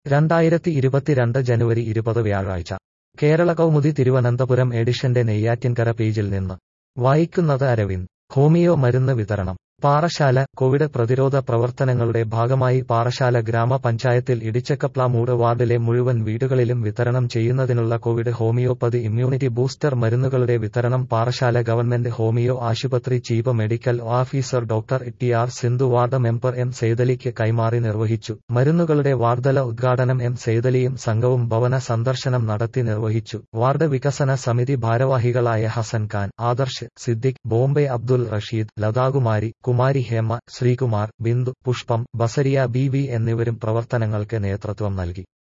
രണ്ടായിരത്തി ഇരുപത്തിരണ്ട് ജനുവരി ഇരുപത് വ്യാഴാഴ്ച കേരള കൗമുദി തിരുവനന്തപുരം എഡിഷന്റെ നെയ്യാറ്റിൻകര പേജിൽ നിന്ന് വായിക്കുന്നത് അരവിന്ദ് ഹോമിയോ മരുന്ന് വിതരണം പാറശാല കോവിഡ് പ്രതിരോധ പ്രവർത്തനങ്ങളുടെ ഭാഗമായി പാറശാല ഗ്രാമപഞ്ചായത്തിൽ ഇടിച്ചക്കപ്ലാമൂട് വാർഡിലെ മുഴുവൻ വീടുകളിലും വിതരണം ചെയ്യുന്നതിനുള്ള കോവിഡ് ഹോമിയോപ്പതി ഇമ്മ്യൂണിറ്റി ബൂസ്റ്റർ മരുന്നുകളുടെ വിതരണം പാറശാല ഗവൺമെന്റ് ഹോമിയോ ആശുപത്രി chief medical officer doctor T R Sindhu ward member M സേതലിക്ക് കൈമാറി നിർവഹിച്ചു മരുന്നുകളുടെ വാർഡല ഉദ്ഘാടനം എം സേതലിയും സംഘവും ഭവന സന്ദർശനം നടത്തി നിർവഹിച്ചു വാർഡ് വികസന സമിതി ഭാരവാഹികളായ ഹസൻ ഖാൻ ആദർശ് സിദ്ദിഖ് ബോംബെ അബ്ദുൽ റഷീദ് ലതാകുമാരി കുമാരി ഹേമ ശ്രീകുമാർ ബിന്ദു പുഷ്പം ബസരിയ ബി വി എന്നിവരും പ്രവർത്തനങ്ങൾക്ക് നേതൃത്വം നൽകി